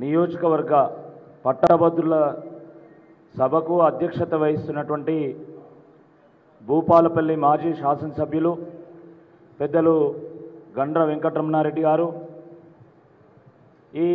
నియోజకవర్గ పట్టభద్రుల సభకు అధ్యక్షత వహిస్తున్నటువంటి భూపాలపల్లి మాజీ శాసనసభ్యులు పెద్దలు గండ్ర వెంకటరమణారెడ్డి గారు ఈ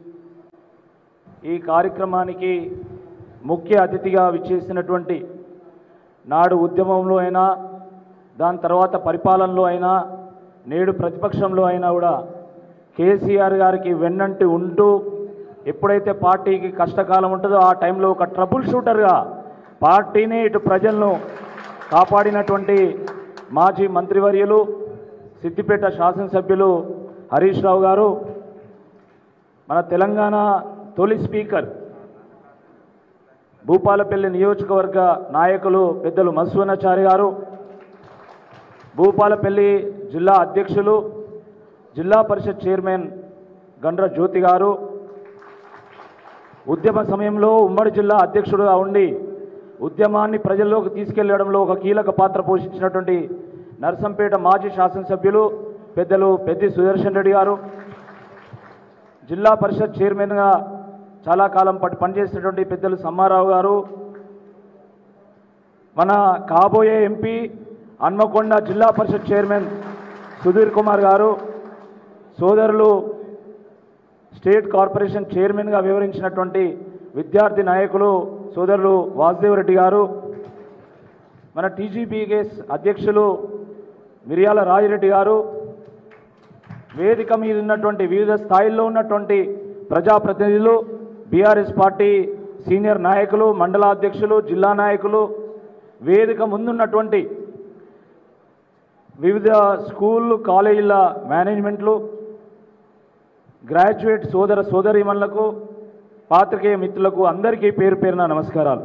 ఈ కార్యక్రమానికి ముఖ్య అతిథిగా విచ్చేసినటువంటి నాడు ఉద్యమంలో అయినా దాని తర్వాత పరిపాలనలో అయినా నేడు ప్రతిపక్షంలో అయినా కూడా కేసీఆర్ గారికి వెన్నంటి ఉంటూ ఎప్పుడైతే పార్టీకి కష్టకాలం ఉంటుందో ఆ టైంలో ఒక ట్రబుల్ షూటర్గా పార్టీని ఇటు ప్రజలను కాపాడినటువంటి మాజీ మంత్రివర్యులు సిద్దిపేట శాసనసభ్యులు హరీష్ రావు గారు మన తెలంగాణ తొలి స్పీకర్ భూపాలపల్లి నియోజకవర్గ నాయకులు పెద్దలు మత్స్వనాచారి గారు భూపాలపల్లి జిల్లా అధ్యక్షులు జిల్లా పరిషత్ చైర్మన్ గండ్ర జ్యోతి గారు ఉద్యమ సమయంలో ఉమ్మడి జిల్లా అధ్యక్షుడుగా ఉండి ఉద్యమాన్ని ప్రజల్లోకి తీసుకెళ్లడంలో ఒక కీలక పాత్ర పోషించినటువంటి నర్సంపేట మాజీ శాసనసభ్యులు పెద్దలు పెద్ది సుదర్శన్ రెడ్డి గారు జిల్లా పరిషత్ చైర్మన్గా చాలా కాలం పాటు పనిచేసినటువంటి పెద్దలు సమ్మారావు గారు మన కాబోయే ఎంపీ హన్మకొండ జిల్లా పరిషత్ చైర్మన్ సుధీర్ కుమార్ గారు సోదరులు స్టేట్ కార్పొరేషన్ చైర్మన్గా వివరించినటువంటి విద్యార్థి నాయకులు సోదరులు వాసుదేవ్ రెడ్డి గారు మన టీజీపీకేఎస్ అధ్యక్షులు మిరియాల రాజిరెడ్డి గారు వేదిక మీద ఉన్నటువంటి వివిధ స్థాయిల్లో ఉన్నటువంటి ప్రజాప్రతినిధులు బీఆర్ఎస్ పార్టీ సీనియర్ నాయకులు మండల అధ్యక్షులు జిల్లా నాయకులు వేదిక ముందున్నటువంటి వివిధ స్కూళ్ళు కాలేజీల మేనేజ్మెంట్లు గ్రాడ్యుయేట్ సోదర సోదరీమణులకు పాత్రికేయ మిత్రులకు అందరికీ పేరు పేరున నమస్కారాలు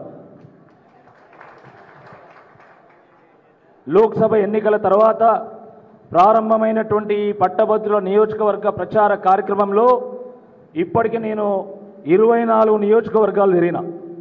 లోక్సభ ఎన్నికల తర్వాత ప్రారంభమైనటువంటి ఈ పట్టభద్రుల నియోజకవర్గ ప్రచార కార్యక్రమంలో ఇప్పటికి నేను ఇరవై నాలుగు నియోజకవర్గాలు తిరిగిన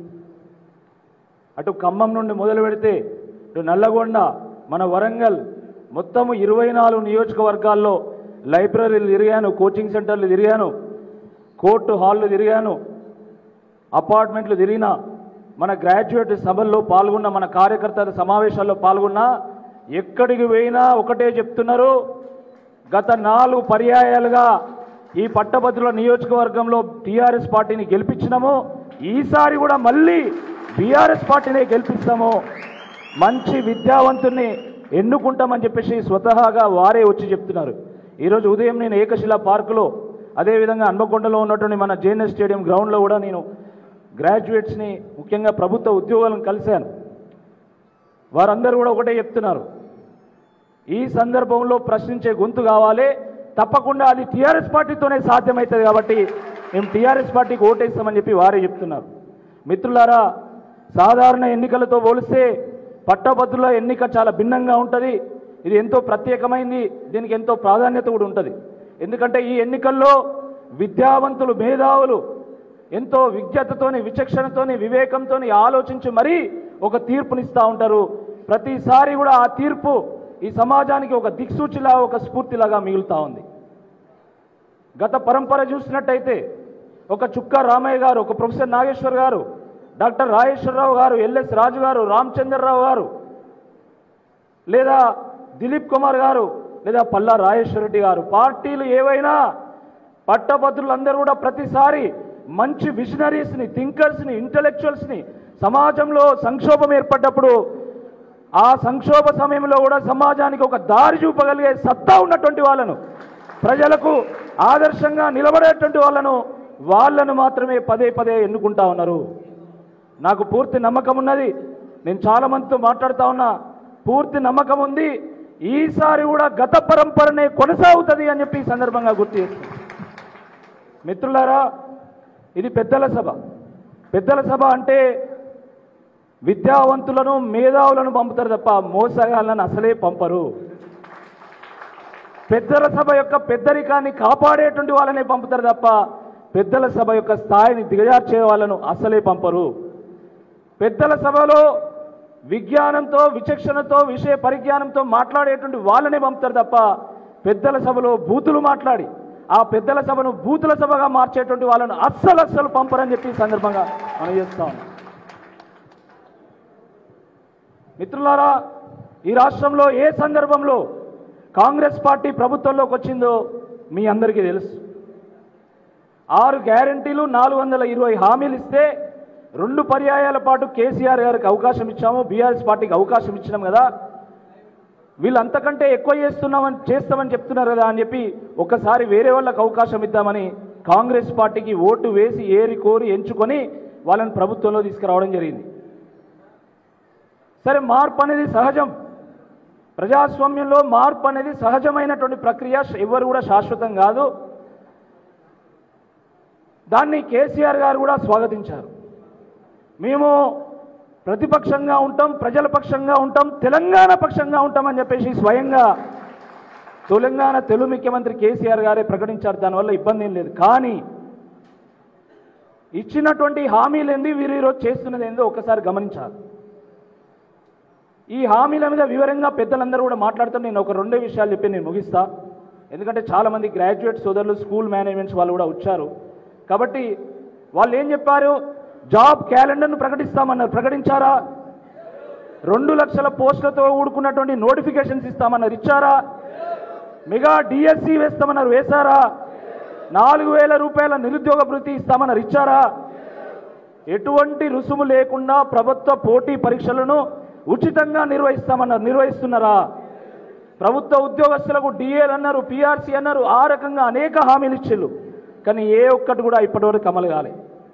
అటు ఖమ్మం నుండి మొదలు పెడితే ఇటు నల్లగొండ మన వరంగల్ మొత్తము ఇరవై నాలుగు నియోజకవర్గాల్లో లైబ్రరీలు తిరిగాను కోచింగ్ సెంటర్లు తిరిగాను కోర్టు హాళ్ళు తిరిగాను అపార్ట్మెంట్లు తిరిగిన మన గ్రాడ్యుయేట్ సభల్లో పాల్గొన్న మన కార్యకర్తల సమావేశాల్లో పాల్గొన్నా ఎక్కడికి పోయినా ఒకటే చెప్తున్నారు గత నాలుగు పర్యాయాలుగా ఈ పట్టభద్రుల నియోజకవర్గంలో టీఆర్ఎస్ పార్టీని గెలిపించినాము ఈసారి కూడా మళ్ళీ బీఆర్ఎస్ పార్టీనే గెలిపిస్తాము మంచి విద్యావంతుణ్ణి ఎన్నుకుంటామని చెప్పేసి స్వతహాగా వారే వచ్చి చెప్తున్నారు ఈరోజు ఉదయం నేను ఏకశిలా పార్కులో అదేవిధంగా హన్మకొండలో ఉన్నటువంటి మన జేఎన్ఎస్ స్టేడియం గ్రౌండ్లో కూడా నేను గ్రాడ్యుయేట్స్ని ముఖ్యంగా ప్రభుత్వ ఉద్యోగాలను కలిశాను వారందరూ కూడా ఒకటే చెప్తున్నారు ఈ సందర్భంలో ప్రశ్నించే గొంతు కావాలి తప్పకుండా అది టీఆర్ఎస్ పార్టీతోనే సాధ్యమవుతుంది కాబట్టి మేము టీఆర్ఎస్ పార్టీకి ఓటేస్తామని చెప్పి వారే చెప్తున్నారు మిత్రులారా సాధారణ ఎన్నికలతో పోలిస్తే పట్టభద్రుల ఎన్నిక చాలా భిన్నంగా ఉంటుంది ఇది ఎంతో ప్రత్యేకమైంది దీనికి ఎంతో ప్రాధాన్యత కూడా ఉంటుంది ఎందుకంటే ఈ ఎన్నికల్లో విద్యావంతులు మేధావులు ఎంతో విజ్ఞతతోని విచక్షణతోని వివేకంతోని ఆలోచించి మరీ ఒక తీర్పునిస్తూ ఉంటారు ప్రతిసారి కూడా ఆ తీర్పు ఈ సమాజానికి ఒక దిక్సూచిలా ఒక స్ఫూర్తిలాగా మిగులుతా ఉంది గత పరంపర చూసినట్టయితే ఒక చుక్క రామయ్య గారు ఒక ప్రొఫెసర్ నాగేశ్వర్ గారు డాక్టర్ రాజేశ్వరరావు గారు ఎల్ఎస్ రాజు గారు రామచంద్రరావు గారు లేదా దిలీప్ కుమార్ గారు లేదా పల్లా రాజేశ్వర రెడ్డి గారు పార్టీలు ఏవైనా పట్టభద్రులందరూ కూడా ప్రతిసారి మంచి విజనరీస్ని థింకర్స్ని ఇంటలెక్చువల్స్ని సమాజంలో సంక్షోభం ఏర్పడ్డప్పుడు ఆ సంక్షోభ సమయంలో కూడా సమాజానికి ఒక దారి చూపగలిగే సత్తా ఉన్నటువంటి వాళ్ళను ప్రజలకు ఆదర్శంగా నిలబడేటువంటి వాళ్ళను వాళ్ళను మాత్రమే పదే పదే ఎన్నుకుంటా ఉన్నారు నాకు పూర్తి నమ్మకం ఉన్నది నేను చాలా మందితో మాట్లాడుతా ఉన్నా పూర్తి నమ్మకం ఉంది ఈసారి కూడా గత పరంపరనే కొనసాగుతుంది అని చెప్పి ఈ సందర్భంగా గుర్తు చేస్తాను మిత్రులారా ఇది పెద్దల సభ పెద్దల సభ అంటే విద్యావంతులను మేధావులను పంపుతారు తప్ప మోసగాళ్ళను అసలే పంపరు పెద్దల సభ యొక్క పెద్దరికాన్ని కాపాడేటువంటి వాళ్ళనే పంపుతారు తప్ప పెద్దల సభ యొక్క స్థాయిని దిగజార్చే వాళ్ళను అసలే పంపరు పెద్దల సభలో విజ్ఞానంతో విచక్షణతో విషయ పరిజ్ఞానంతో మాట్లాడేటువంటి వాళ్ళనే పంపుతారు తప్ప పెద్దల సభలో బూతులు మాట్లాడి ఆ పెద్దల సభను బూతుల సభగా మార్చేటువంటి వాళ్ళను అస్సలు అస్సలు పంపరని చెప్పి ఈ సందర్భంగా మనం చేస్తాం మిత్రులారా ఈ రాష్ట్రంలో ఏ సందర్భంలో కాంగ్రెస్ పార్టీ ప్రభుత్వంలోకి వచ్చిందో మీ అందరికీ తెలుసు ఆరు గ్యారంటీలు నాలుగు వందల ఇరవై హామీలు ఇస్తే రెండు పర్యాయాల పాటు కేసీఆర్ గారికి అవకాశం ఇచ్చాము బీఆర్ఎస్ పార్టీకి అవకాశం ఇచ్చినాం కదా వీళ్ళు అంతకంటే ఎక్కువ చేస్తున్నామని చేస్తామని చెప్తున్నారు కదా అని చెప్పి ఒక్కసారి వేరే వాళ్ళకి అవకాశం ఇద్దామని కాంగ్రెస్ పార్టీకి ఓటు వేసి ఏరి కోరి ఎంచుకొని వాళ్ళని ప్రభుత్వంలో తీసుకురావడం జరిగింది సరే మార్పు అనేది సహజం ప్రజాస్వామ్యంలో మార్పు అనేది సహజమైనటువంటి ప్రక్రియ ఎవరు కూడా శాశ్వతం కాదు దాన్ని కేసీఆర్ గారు కూడా స్వాగతించారు మేము ప్రతిపక్షంగా ఉంటాం ప్రజల పక్షంగా ఉంటాం తెలంగాణ పక్షంగా ఉంటామని చెప్పేసి స్వయంగా తెలంగాణ తెలుగు ముఖ్యమంత్రి కేసీఆర్ గారే ప్రకటించారు దానివల్ల ఇబ్బంది ఏం లేదు కానీ ఇచ్చినటువంటి హామీలు ఏంది వీరు ఈరోజు చేస్తున్నది ఏందో ఒకసారి గమనించాలి ఈ హామీల మీద వివరంగా పెద్దలందరూ కూడా మాట్లాడుతూ నేను ఒక రెండే విషయాలు చెప్పి నేను ముగిస్తా ఎందుకంటే చాలామంది గ్రాడ్యుయేట్ సోదరులు స్కూల్ మేనేజ్మెంట్స్ వాళ్ళు కూడా వచ్చారు కాబట్టి వాళ్ళు ఏం చెప్పారు జాబ్ క్యాలెండర్ను ప్రకటిస్తామన్నారు ప్రకటించారా రెండు లక్షల పోస్టులతో ఊడుకున్నటువంటి నోటిఫికేషన్స్ ఇస్తామన్నారు ఇచ్చారా మెగా డిఎస్సి వేస్తామన్నారు వేశారా నాలుగు వేల రూపాయల నిరుద్యోగ భృతి ఇస్తామన్నారు ఇచ్చారా ఎటువంటి రుసుము లేకుండా ప్రభుత్వ పోటీ పరీక్షలను ఉచితంగా నిర్వహిస్తామన్నారు నిర్వహిస్తున్నారా ప్రభుత్వ ఉద్యోగస్తులకు డిఏలు అన్నారు పిఆర్సీ అన్నారు ఆ రకంగా అనేక హామీలు ఇచ్చిళ్ళు కానీ ఏ ఒక్కటి కూడా ఇప్పటివరకు అమలు కాలే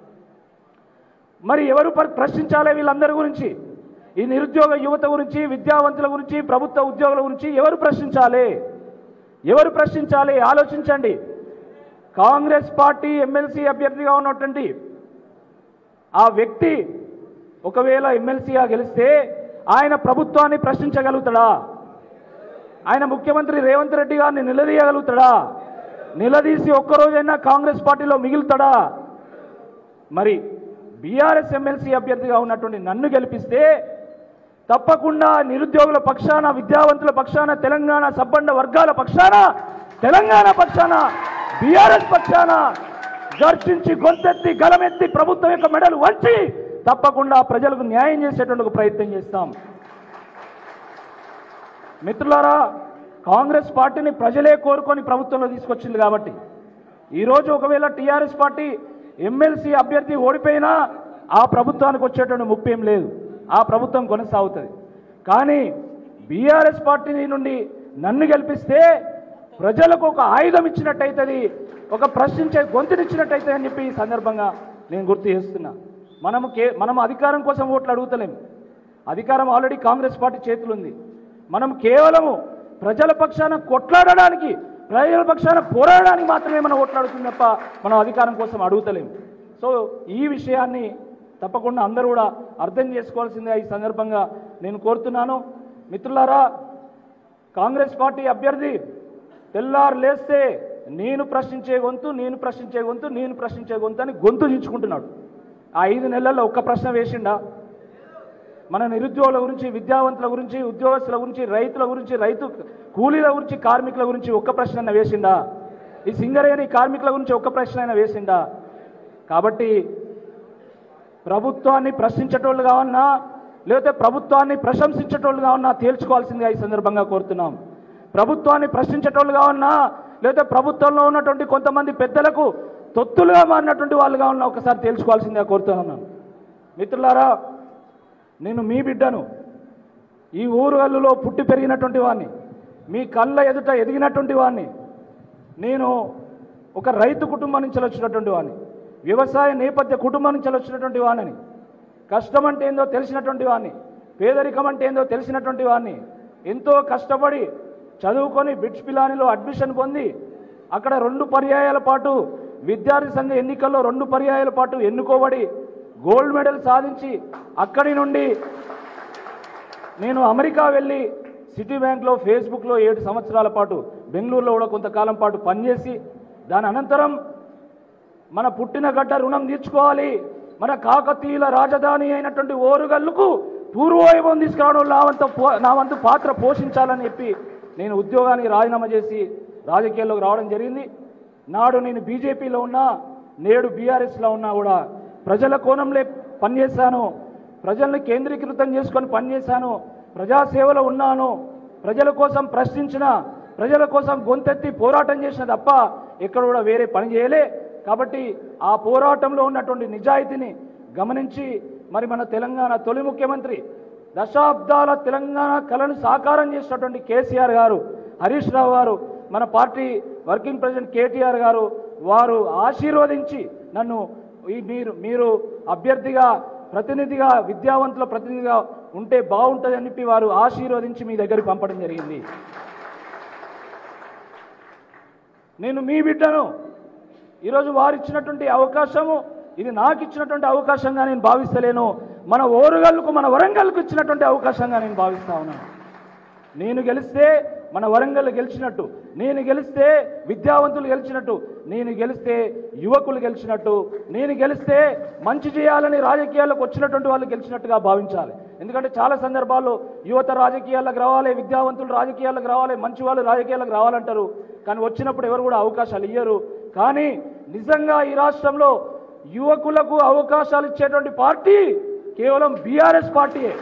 మరి ఎవరు ప్ర- ప్రశ్నించాలి వీళ్ళందరి గురించి ఈ నిరుద్యోగ యువత గురించి విద్యావంతుల గురించి ప్రభుత్వ ఉద్యోగుల గురించి ఎవరు ప్రశ్నించాలి ఎవరు ప్రశ్నించాలి ఆలోచించండి కాంగ్రెస్ పార్టీ ఎమ్మెల్సీ అభ్యర్థిగా ఉన్నటువంటి ఆ వ్యక్తి ఒకవేళ ఎమ్మెల్సీగా గెలిస్తే ఆయన ప్రభుత్వాన్ని ప్రశ్నించగలుగుతాడా ఆయన ముఖ్యమంత్రి రేవంత్ రెడ్డి గారిని నిలదీయగలుగుతాడా నిలదీసి ఒక్కరోజైనా కాంగ్రెస్ పార్టీలో మిగులుతాడా మరి బీఆర్ఎస్ ఎమ్మెల్సీ అభ్యర్థిగా ఉన్నటువంటి నన్ను గెలిపిస్తే తప్పకుండా నిరుద్యోగుల పక్షాన విద్యావంతుల పక్షాన తెలంగాణ సబ్బండ వర్గాల పక్షాన తెలంగాణ పక్షాన బీఆర్ఎస్ పక్షాన గర్జించి గొంతెత్తి గలమెత్తి ప్రభుత్వం యొక్క మెడలు వంచి తప్పకుండా ప్రజలకు న్యాయం చేసేటువంటి ఒక ప్రయత్నం చేస్తాం మిత్రులారా కాంగ్రెస్ పార్టీని ప్రజలే కోరుకొని ప్రభుత్వంలో తీసుకొచ్చింది కాబట్టి ఈరోజు ఒకవేళ టీఆర్ఎస్ పార్టీ ఎమ్మెల్సీ అభ్యర్థి ఓడిపోయినా ఆ ప్రభుత్వానికి వచ్చేటువంటి ముప్పు ఏం లేదు ఆ ప్రభుత్వం కొనసాగుతుంది కానీ బీఆర్ఎస్ పార్టీ నుండి నన్ను గెలిపిస్తే ప్రజలకు ఒక ఆయుధం ఇచ్చినట్టయితుంది ఒక ప్రశ్నించే గొంతునిచ్చినట్టయితే అని చెప్పి ఈ సందర్భంగా నేను గుర్తు చేస్తున్నా మనము కే మనం అధికారం కోసం ఓట్లు అడుగుతలేం అధికారం ఆల్రెడీ కాంగ్రెస్ పార్టీ చేతులు ఉంది మనం కేవలము ప్రజల పక్షాన కొట్లాడడానికి ప్రజల పక్షాన పోరాడడానికి మాత్రమే మనం ఓట్లాడుతుంది తప్ప మనం అధికారం కోసం అడుగుతలేం సో ఈ విషయాన్ని తప్పకుండా అందరూ కూడా అర్థం చేసుకోవాల్సిందిగా ఈ సందర్భంగా నేను కోరుతున్నాను మిత్రులారా కాంగ్రెస్ పార్టీ అభ్యర్థి తెల్లారు లేస్తే నేను ప్రశ్నించే గొంతు నేను ప్రశ్నించే గొంతు నేను ప్రశ్నించే గొంతు అని గొంతు దించుకుంటున్నాడు ఆ ఐదు నెలల్లో ఒక్క ప్రశ్న వేసిండా మన నిరుద్యోగుల గురించి విద్యావంతుల గురించి ఉద్యోగస్తుల గురించి రైతుల గురించి రైతు కూలీల గురించి కార్మికుల గురించి ఒక్క ప్రశ్న అయినా వేసిండా ఈ సింగరేణి కార్మికుల గురించి ఒక్క ప్రశ్న అయినా వేసిండా కాబట్టి ప్రభుత్వాన్ని ప్రశ్నించేటోళ్ళు కావన్నా లేకపోతే ప్రభుత్వాన్ని ప్రశంసించేటోళ్ళు కావన్నా తేల్చుకోవాల్సిందిగా ఈ సందర్భంగా కోరుతున్నాం ప్రభుత్వాన్ని ప్రశ్నించేటోళ్ళు కావన్నా లేకపోతే ప్రభుత్వంలో ఉన్నటువంటి కొంతమంది పెద్దలకు తొత్తులుగా మారినటువంటి వాళ్ళు కావాలన్నా ఒకసారి తేల్చుకోవాల్సిందిగా కోరుతున్నాను మిత్రులారా నేను మీ బిడ్డను ఈ ఊరుగల్లులో పుట్టి పెరిగినటువంటి వాడిని మీ కళ్ళ ఎదుట ఎదిగినటువంటి వాడిని నేను ఒక రైతు కుటుంబం నుంచి వచ్చినటువంటి వాడిని వ్యవసాయ నేపథ్య కుటుంబం నుంచి వచ్చినటువంటి వాడిని కష్టం అంటే ఏందో తెలిసినటువంటి వాడిని పేదరికం అంటే ఏందో తెలిసినటువంటి వాడిని ఎంతో కష్టపడి చదువుకొని బిట్స్ పిలానిలో అడ్మిషన్ పొంది అక్కడ రెండు పర్యాయాల పాటు విద్యార్థి సంఘ ఎన్నికల్లో రెండు పర్యాయాల పాటు ఎన్నుకోబడి గోల్డ్ మెడల్ సాధించి అక్కడి నుండి నేను అమెరికా వెళ్ళి సిటీ బ్యాంక్లో ఫేస్బుక్లో ఏడు సంవత్సరాల పాటు బెంగళూరులో కూడా కొంతకాలం పాటు పనిచేసి దాని అనంతరం మన పుట్టిన గడ్డ రుణం తీర్చుకోవాలి మన కాకతీయుల రాజధాని అయినటువంటి ఓరుగల్లుకు పూర్వవైభవం తీసుకురావడం నా వంతు పో- నా వంతు పాత్ర పోషించాలని చెప్పి నేను ఉద్యోగానికి రాజీనామా చేసి రాజకీయాల్లోకి రావడం జరిగింది నాడు నేను బీజేపీలో ఉన్నా నేడు బీఆర్ఎస్లో ఉన్నా కూడా ప్రజల కోణంలో పనిచేశాను ప్రజల్ని కేంద్రీకృతం చేసుకొని పనిచేశాను ప్రజాసేవలో ఉన్నాను ప్రజల కోసం ప్రశ్నించిన ప్రజల కోసం గొంతెత్తి పోరాటం చేసిన తప్ప ఎక్కడ కూడా వేరే పని చేయలే కాబట్టి ఆ పోరాటంలో ఉన్నటువంటి నిజాయితీని గమనించి మరి మన తెలంగాణ తొలి ముఖ్యమంత్రి దశాబ్దాల తెలంగాణ కళను సాకారం చేసినటువంటి కేసీఆర్ గారు హరీష్ రావు గారు మన పార్టీ వర్కింగ్ ప్రెసిడెంట్ కేటీఆర్ గారు వారు ఆశీర్వదించి నన్ను ఈ మీరు మీరు అభ్యర్థిగా ప్రతినిధిగా విద్యావంతుల ప్రతినిధిగా ఉంటే బాగుంటుంది అని చెప్పి వారు ఆశీర్వదించి మీ దగ్గరికి పంపడం జరిగింది నేను మీ బిడ్డను ఈరోజు వారు ఇచ్చినటువంటి అవకాశము ఇది నాకు ఇచ్చినటువంటి అవకాశంగా నేను భావిస్తలేను మన ఓరుగల్లుకు మన వరంగల్కు ఇచ్చినటువంటి అవకాశంగా నేను భావిస్తా ఉన్నాను నేను గెలిస్తే మన వరంగల్ గెలిచినట్టు నేను గెలిస్తే విద్యావంతులు గెలిచినట్టు నేను గెలిస్తే యువకులు గెలిచినట్టు నేను గెలిస్తే మంచి చేయాలని రాజకీయాలకు వచ్చినటువంటి వాళ్ళు గెలిచినట్టుగా భావించాలి ఎందుకంటే చాలా సందర్భాల్లో యువత రాజకీయాలకు రావాలి విద్యావంతులు రాజకీయాలకు రావాలి మంచి వాళ్ళు రాజకీయాలకు రావాలంటారు కానీ వచ్చినప్పుడు ఎవరు కూడా అవకాశాలు ఇయ్యరు కానీ నిజంగా ఈ రాష్ట్రంలో యువకులకు అవకాశాలు ఇచ్చేటువంటి పార్టీ కేవలం బీఆర్ఎస్ పార్టీయే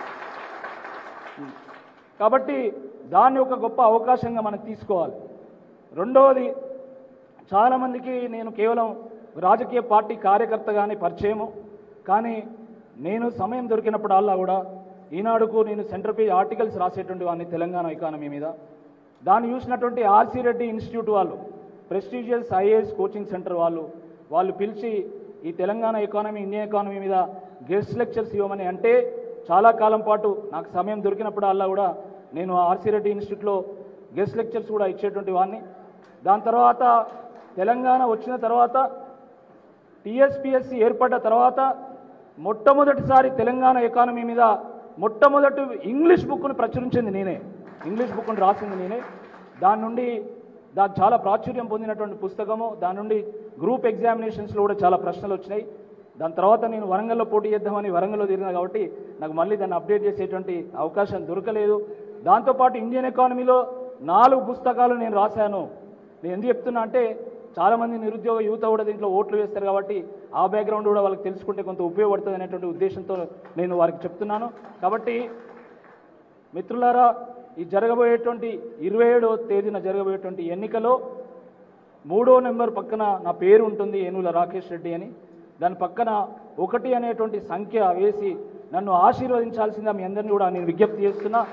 కాబట్టి దాన్ని ఒక గొప్ప అవకాశంగా మనం తీసుకోవాలి రెండవది చాలామందికి నేను కేవలం రాజకీయ పార్టీ కార్యకర్తగానే పరిచయము కానీ నేను సమయం దొరికినప్పుడల్లా కూడా ఈనాడుకు నేను సెంటర్ పేజ్ ఆర్టికల్స్ రాసేటువంటి వాడిని తెలంగాణ ఎకానమీ మీద దాన్ని చూసినటువంటి ఆర్సీ రెడ్డి ఇన్స్టిట్యూట్ వాళ్ళు ప్రెస్టీజియస్ ఐఏఎస్ కోచింగ్ సెంటర్ వాళ్ళు వాళ్ళు పిలిచి ఈ తెలంగాణ ఎకానమీ ఇండియన్ ఎకానమీ మీద గెస్ట్ లెక్చర్స్ ఇవ్వమని అంటే చాలా కాలం పాటు నాకు సమయం దొరికినప్పుడు అలా కూడా నేను ఆర్సీ రెడ్డి ఇన్స్టిట్యూట్లో గెస్ట్ లెక్చర్స్ కూడా ఇచ్చేటువంటి వాడిని దాని తర్వాత తెలంగాణ వచ్చిన తర్వాత టీఎస్పిఎస్సి ఏర్పడ్డ తర్వాత మొట్టమొదటిసారి తెలంగాణ ఎకానమీ మీద మొట్టమొదటి ఇంగ్లీష్ బుక్ను ప్రచురించింది నేనే ఇంగ్లీష్ బుక్ను రాసింది నేనే దాని నుండి దాని చాలా ప్రాచుర్యం పొందినటువంటి పుస్తకము దాని నుండి గ్రూప్ ఎగ్జామినేషన్స్లో కూడా చాలా ప్రశ్నలు వచ్చినాయి దాని తర్వాత నేను వరంగల్లో పోటీ చేద్దామని వరంగల్లో తిరిగిన కాబట్టి నాకు మళ్ళీ దాన్ని అప్డేట్ చేసేటువంటి అవకాశం దొరకలేదు దాంతోపాటు ఇండియన్ ఎకానమీలో నాలుగు పుస్తకాలు నేను రాశాను నేను ఎందుకు చెప్తున్నా అంటే చాలామంది నిరుద్యోగ యువత కూడా దీంట్లో ఓట్లు వేస్తారు కాబట్టి ఆ బ్యాక్గ్రౌండ్ కూడా వాళ్ళకి తెలుసుకుంటే కొంత ఉపయోగపడుతుంది అనేటువంటి ఉద్దేశంతో నేను వారికి చెప్తున్నాను కాబట్టి మిత్రులారా ఈ జరగబోయేటువంటి ఇరవై ఏడో తేదీన జరగబోయేటువంటి ఎన్నికలో మూడో నెంబర్ పక్కన నా పేరు ఉంటుంది ఏనుగుల రాకేష్ రెడ్డి అని దాని పక్కన ఒకటి అనేటువంటి సంఖ్య వేసి నన్ను ఆశీర్వదించాల్సిందిగా మీ అందరినీ కూడా నేను విజ్ఞప్తి చేస్తున్నా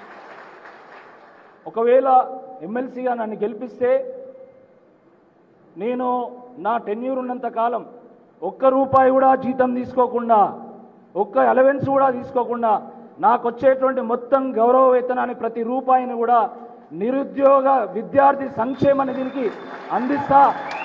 ఒకవేళ ఎమ్మెల్సీగా నన్ను గెలిపిస్తే నేను నా టెన్యూర్ ఉన్నంత కాలం ఒక్క రూపాయి కూడా జీతం తీసుకోకుండా ఒక్క అలవెన్స్ కూడా తీసుకోకుండా నాకు వచ్చేటువంటి మొత్తం గౌరవ వేతనాన్ని ప్రతి రూపాయిని కూడా నిరుద్యోగ విద్యార్థి సంక్షేమాన్ని దీనికి అందిస్తా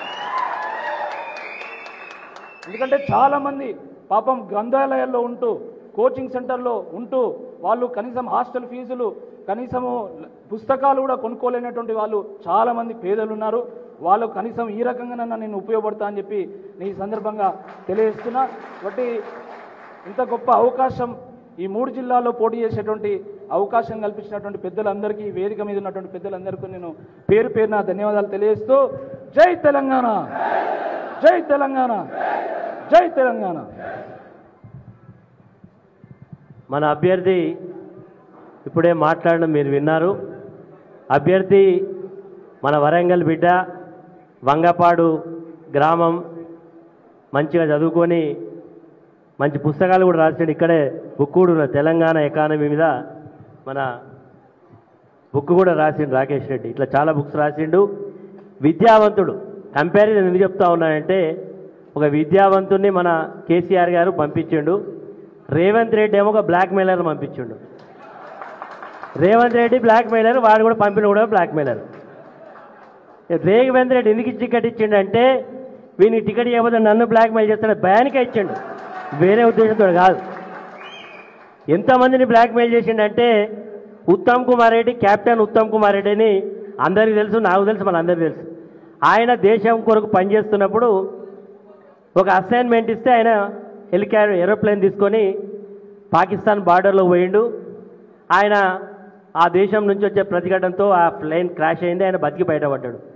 ఎందుకంటే చాలా మంది పాపం గ్రంథాలయాల్లో ఉంటూ కోచింగ్ సెంటర్లో ఉంటూ వాళ్ళు కనీసం హాస్టల్ ఫీజులు కనీసము పుస్తకాలు కూడా కొనుక్కోలేనటువంటి వాళ్ళు చాలా మంది పేదలు ఉన్నారు వాళ్ళు కనీసం ఈ రకంగానన్నా నేను ఉపయోగపడతా అని చెప్పి నేను ఈ సందర్భంగా తెలియజేస్తున్నా కాబట్టి ఇంత గొప్ప అవకాశం ఈ మూడు జిల్లాల్లో పోటీ చేసేటువంటి అవకాశం కల్పించినటువంటి పెద్దలందరికీ ఈ వేదిక మీద ఉన్నటువంటి పెద్దలందరికీ నేను పేరు పేరున ధన్యవాదాలు తెలియజేస్తూ జై తెలంగాణ జై తెలంగాణ జై తెలంగాణ మన అభ్యర్థి ఇప్పుడే మాట్లాడడం మీరు విన్నారు అభ్యర్థి మన వరంగల్ బిడ్డ వంగపాడు గ్రామం మంచిగా చదువుకొని మంచి పుస్తకాలు కూడా రాసాడు ఇక్కడే బుక్ కూడా ఉన్నది తెలంగాణ ఎకానమీ మీద మన బుక్ కూడా రాసిండు రాకేష్ రెడ్డి ఇట్లా చాలా బుక్స్ రాసిండు విద్యావంతుడు కంపారిజన్ ఎందుకు చెప్తా ఉన్నానంటే ఒక విద్యావంతుడిని మన కేసీఆర్ గారు పంపించిండు రేవంత్ రెడ్డి ఏమో ఒక బ్లాక్ మెయిలర్ పంపించిండు రేవంత్ రెడ్డి బ్లాక్ మెయిలర్ వాడు కూడా పంపిన కూడా బ్లాక్ మెయిలర్ రేవంత్ రెడ్డి ఎందుకు టికెట్ ఇచ్చిండు వీనికి టికెట్ ఇవ్వబోతే నన్ను బ్లాక్ మెయిల్ చేస్తాడు భయానికే ఇచ్చిండు వేరే ఉద్దేశంతో కాదు ఎంతమందిని బ్లాక్ మెయిల్ చేసిండంటే ఉత్తమ్ కుమార్ రెడ్డి కెప్టెన్ ఉత్తమ్ కుమార్ రెడ్డి అని అందరికీ తెలుసు నాకు తెలుసు మన అందరికీ తెలుసు ఆయన దేశం కొరకు పనిచేస్తున్నప్పుడు ఒక అసైన్మెంట్ ఇస్తే ఆయన హెలికా ఏరోప్లేన్ తీసుకొని పాకిస్తాన్ బార్డర్లో పోయిండు ఆయన ఆ దేశం నుంచి వచ్చే ప్రతిఘటనతో ఆ ప్లేన్ క్రాష్ అయింది ఆయన బతికి బయటపడ్డాడు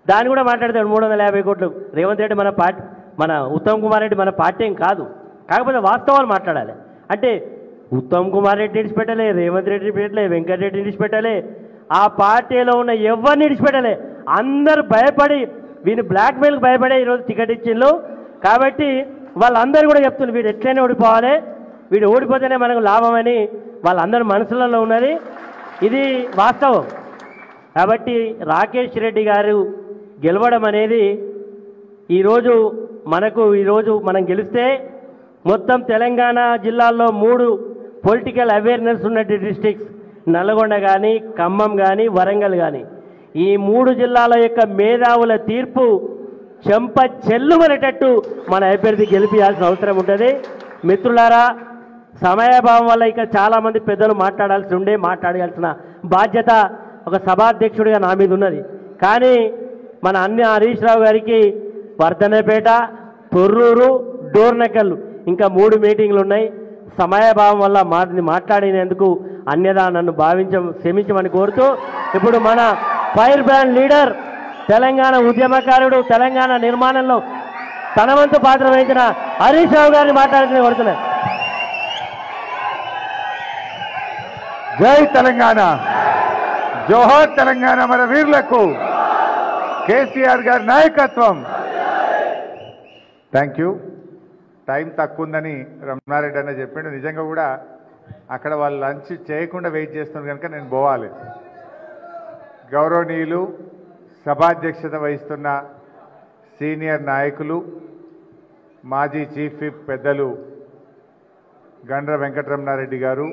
దాన్ని కూడా మాట్లాడతాడు మూడు వందల యాభై కోట్లు రేవంత్ రెడ్డి మన పార్టీ మన ఉత్తమ్ కుమార్ రెడ్డి మన పార్టీ ఏం కాదు కాకపోతే వాస్తవాలు మాట్లాడాలి అంటే ఉత్తమ్ కుమార్ రెడ్డి విడిచిపెట్టలే రేవంత్ రెడ్డి విడిచిపెట్టలే వెంకటరెడ్డి విడిచిపెట్టలే ఆ పార్టీలో ఉన్న ఎవరిని విడిచిపెట్టలే అందరు భయపడి వీని బ్లాక్మెయిల్కి భయపడే ఈరోజు టికెట్ ఇచ్చిండ్రు కాబట్టి వాళ్ళందరూ కూడా చెప్తున్నారు వీడు ఎట్లయినా ఓడిపోవాలి వీడు ఓడిపోతేనే మనకు లాభమని వాళ్ళందరి మనసులలో ఉన్నది ఇది వాస్తవం కాబట్టి రాకేష్ రెడ్డి గారు గెలవడం అనేది ఈరోజు మనకు ఈరోజు మనం గెలిస్తే మొత్తం తెలంగాణ జిల్లాల్లో మూడు పొలిటికల్ అవేర్నెస్ ఉన్నట్టు డిస్ట్రిక్ట్స్ నల్గొండ కానీ ఖమ్మం కానీ వరంగల్ కానీ ఈ మూడు జిల్లాల యొక్క మేధావుల తీర్పు చెంప చెల్లుమనేటట్టు మన అభ్యర్థి గెలిపించాల్సిన అవసరం ఉంటుంది మిత్రులారా సమయాభావం వల్ల ఇక చాలామంది పెద్దలు మాట్లాడాల్సి ఉండే మాట్లాడాల్సిన బాధ్యత ఒక సభాధ్యక్షుడిగా నా మీద ఉన్నది కానీ మన అన్ని హరీష్ రావు గారికి వర్ధనపేట తొర్రూరు డోర్నకల్ ఇంకా మూడు మీటింగ్లు ఉన్నాయి సమయాభావం వల్ల మా మాట్లాడినందుకు అన్యదా నన్ను భావించ క్షమించమని కోరుతూ ఇప్పుడు మన ఫైర్ బ్రాండ్ లీడర్ తెలంగాణ ఉద్యమకారుడు తెలంగాణ నిర్మాణంలో తన వంతు పాత్ర వహించిన హరీష్ రావు గారిని మాట్లాడుతూ కోరుతున్నాను జై తెలంగాణ జోహార్ తెలంగాణ మన వీరులకు కేసీఆర్ గారి నాయకత్వం థ్యాంక్ యూ టైం తక్కువ ఉందని రమణారెడ్డి అన్న చెప్పిండు నిజంగా కూడా అక్కడ వాళ్ళు లంచ్ చేయకుండా వెయిట్ చేస్తున్నారు కనుక నేను పోవాలి గౌరవనీయులు సభాధ్యక్షత వహిస్తున్న సీనియర్ నాయకులు మాజీ చీఫ్ విప్ పెద్దలు గండ్ర వెంకటరమణారెడ్డి గారు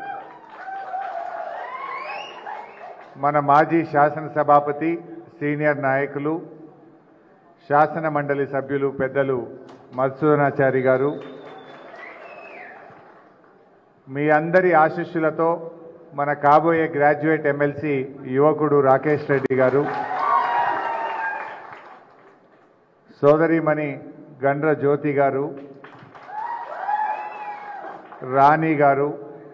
మన మాజీ శాసనసభాపతి సీనియర్ నాయకులు శాసన మండలి సభ్యులు పెద్దలు మధుసూదనాచారి గారు మీ అందరి ఆశీస్సులతో మన కాబోయే గ్రాడ్యుయేట్ ఎమ్మెల్సీ యువకుడు రాకేష్ రెడ్డి గారు సోదరిమణి గండ్ర జ్యోతి గారు రాణి గారు